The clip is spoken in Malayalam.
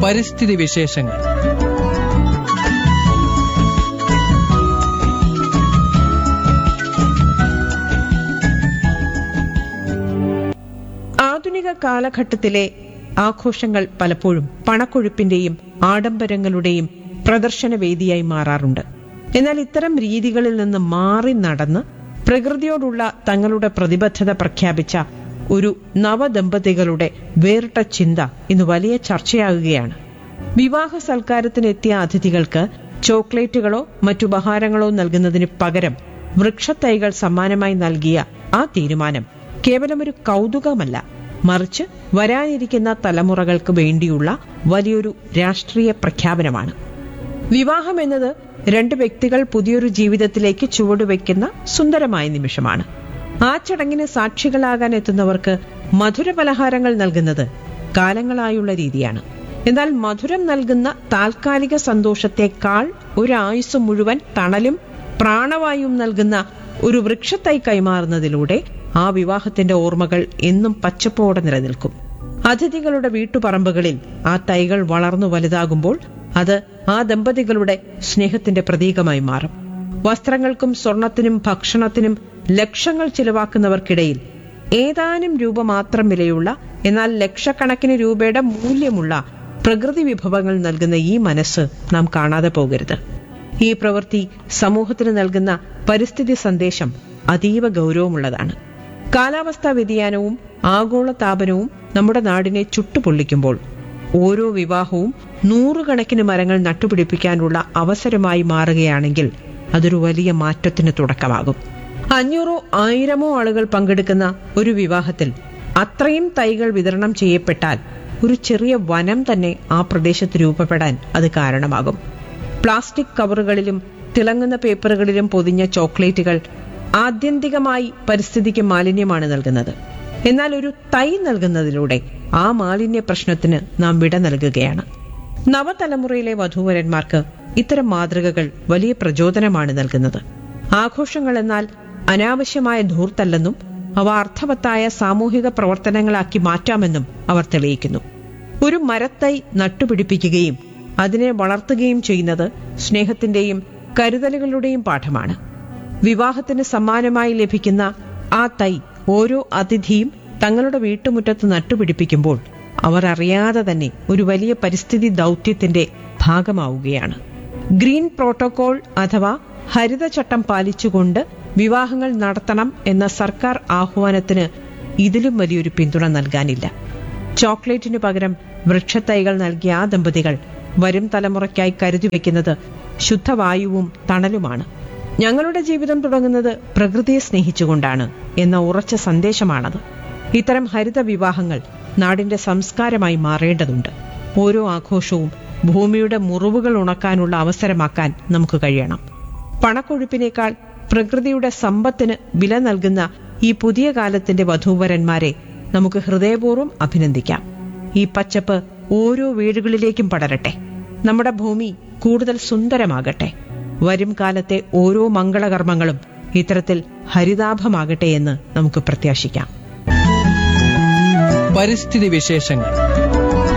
പരിസ്ഥിതി വിശേഷങ്ങൾ ആധുനിക കാലഘട്ടത്തിലെ ആഘോഷങ്ങൾ പലപ്പോഴും പണക്കൊഴുപ്പിന്റെയും ആഡംബരങ്ങളുടെയും പ്രദർശന വേദിയായി മാറാറുണ്ട് എന്നാൽ ഇത്തരം രീതികളിൽ നിന്ന് മാറി നടന്ന് പ്രകൃതിയോടുള്ള തങ്ങളുടെ പ്രതിബദ്ധത പ്രഖ്യാപിച്ച ഒരു നവദമ്പതികളുടെ വേറിട്ട ചിന്ത ഇന്ന് വലിയ ചർച്ചയാകുകയാണ് വിവാഹ സൽക്കാരത്തിനെത്തിയ അതിഥികൾക്ക് ചോക്ലേറ്റുകളോ മറ്റുപഹാരങ്ങളോ നൽകുന്നതിന് പകരം വൃക്ഷത്തൈകൾ സമ്മാനമായി നൽകിയ ആ തീരുമാനം കേവലം ഒരു കൗതുകമല്ല മറിച്ച് വരാനിരിക്കുന്ന തലമുറകൾക്ക് വേണ്ടിയുള്ള വലിയൊരു രാഷ്ട്രീയ പ്രഖ്യാപനമാണ് വിവാഹം എന്നത് രണ്ട് വ്യക്തികൾ പുതിയൊരു ജീവിതത്തിലേക്ക് ചുവടുവെക്കുന്ന സുന്ദരമായ നിമിഷമാണ് ആ ചടങ്ങിന് സാക്ഷികളാകാൻ എത്തുന്നവർക്ക് മധുര പലഹാരങ്ങൾ നൽകുന്നത് കാലങ്ങളായുള്ള രീതിയാണ് എന്നാൽ മധുരം നൽകുന്ന താൽക്കാലിക സന്തോഷത്തെക്കാൾ ഒരു ആയുസ് മുഴുവൻ തണലും പ്രാണവായുവും നൽകുന്ന ഒരു വൃക്ഷത്തൈ കൈമാറുന്നതിലൂടെ ആ വിവാഹത്തിന്റെ ഓർമ്മകൾ എന്നും പച്ചപ്പോടെ നിലനിൽക്കും അതിഥികളുടെ വീട്ടുപറമ്പുകളിൽ ആ തൈകൾ വളർന്നു വലുതാകുമ്പോൾ അത് ആ ദമ്പതികളുടെ സ്നേഹത്തിന്റെ പ്രതീകമായി മാറും വസ്ത്രങ്ങൾക്കും സ്വർണത്തിനും ഭക്ഷണത്തിനും ലക്ഷങ്ങൾ ചിലവാക്കുന്നവർക്കിടയിൽ ഏതാനും രൂപ മാത്രം വിലയുള്ള എന്നാൽ ലക്ഷക്കണക്കിന് രൂപയുടെ മൂല്യമുള്ള പ്രകൃതി വിഭവങ്ങൾ നൽകുന്ന ഈ മനസ്സ് നാം കാണാതെ പോകരുത് ഈ പ്രവൃത്തി സമൂഹത്തിന് നൽകുന്ന പരിസ്ഥിതി സന്ദേശം അതീവ ഗൗരവമുള്ളതാണ് കാലാവസ്ഥാ വ്യതിയാനവും ആഗോള താപനവും നമ്മുടെ നാടിനെ ചുട്ടുപൊള്ളിക്കുമ്പോൾ ഓരോ വിവാഹവും നൂറുകണക്കിന് മരങ്ങൾ നട്ടുപിടിപ്പിക്കാനുള്ള അവസരമായി മാറുകയാണെങ്കിൽ അതൊരു വലിയ മാറ്റത്തിന് തുടക്കമാകും അഞ്ഞൂറോ ആയിരമോ ആളുകൾ പങ്കെടുക്കുന്ന ഒരു വിവാഹത്തിൽ അത്രയും തൈകൾ വിതരണം ചെയ്യപ്പെട്ടാൽ ഒരു ചെറിയ വനം തന്നെ ആ പ്രദേശത്ത് രൂപപ്പെടാൻ അത് കാരണമാകും പ്ലാസ്റ്റിക് കവറുകളിലും തിളങ്ങുന്ന പേപ്പറുകളിലും പൊതിഞ്ഞ ചോക്ലേറ്റുകൾ ആത്യന്തികമായി പരിസ്ഥിതിക്ക് മാലിന്യമാണ് നൽകുന്നത് എന്നാൽ ഒരു തൈ നൽകുന്നതിലൂടെ ആ മാലിന്യ പ്രശ്നത്തിന് നാം വിട നൽകുകയാണ് നവതലമുറയിലെ വധൂവരന്മാർക്ക് ഇത്തരം മാതൃകകൾ വലിയ പ്രചോദനമാണ് നൽകുന്നത് ആഘോഷങ്ങൾ എന്നാൽ അനാവശ്യമായ ധൂർത്തല്ലെന്നും അവ അർത്ഥവത്തായ സാമൂഹിക പ്രവർത്തനങ്ങളാക്കി മാറ്റാമെന്നും അവർ തെളിയിക്കുന്നു ഒരു മരത്തൈ നട്ടുപിടിപ്പിക്കുകയും അതിനെ വളർത്തുകയും ചെയ്യുന്നത് സ്നേഹത്തിന്റെയും കരുതലുകളുടെയും പാഠമാണ് വിവാഹത്തിന് സമ്മാനമായി ലഭിക്കുന്ന ആ തൈ ഓരോ അതിഥിയും തങ്ങളുടെ വീട്ടുമുറ്റത്ത് നട്ടുപിടിപ്പിക്കുമ്പോൾ അവർ അറിയാതെ തന്നെ ഒരു വലിയ പരിസ്ഥിതി ദൗത്യത്തിന്റെ ഭാഗമാവുകയാണ് ഗ്രീൻ പ്രോട്ടോകോൾ അഥവാ ഹരിതചട്ടം പാലിച്ചുകൊണ്ട് വിവാഹങ്ങൾ നടത്തണം എന്ന സർക്കാർ ആഹ്വാനത്തിന് ഇതിലും വലിയൊരു പിന്തുണ നൽകാനില്ല ചോക്ലേറ്റിനു പകരം വൃക്ഷത്തൈകൾ നൽകിയ ആ ദമ്പതികൾ വരും തലമുറയ്ക്കായി കരുതി വയ്ക്കുന്നത് ശുദ്ധവായുവും തണലുമാണ് ഞങ്ങളുടെ ജീവിതം തുടങ്ങുന്നത് പ്രകൃതിയെ സ്നേഹിച്ചുകൊണ്ടാണ് എന്ന ഉറച്ച സന്ദേശമാണത് ഇത്തരം ഹരിത വിവാഹങ്ങൾ നാടിന്റെ സംസ്കാരമായി മാറേണ്ടതുണ്ട് ഓരോ ആഘോഷവും ഭൂമിയുടെ മുറിവുകൾ ഉണക്കാനുള്ള അവസരമാക്കാൻ നമുക്ക് കഴിയണം പണക്കൊഴുപ്പിനേക്കാൾ പ്രകൃതിയുടെ സമ്പത്തിന് വില നൽകുന്ന ഈ പുതിയ കാലത്തിന്റെ വധൂവരന്മാരെ നമുക്ക് ഹൃദയപൂർവ്വം അഭിനന്ദിക്കാം ഈ പച്ചപ്പ് ഓരോ വീടുകളിലേക്കും പടരട്ടെ നമ്മുടെ ഭൂമി കൂടുതൽ സുന്ദരമാകട്ടെ വരും കാലത്തെ ഓരോ മംഗളകർമ്മങ്ങളും ഇത്തരത്തിൽ ഹരിതാഭമാകട്ടെ എന്ന് നമുക്ക് പ്രത്യാശിക്കാം പരിസ്ഥിതി വിശേഷങ്ങൾ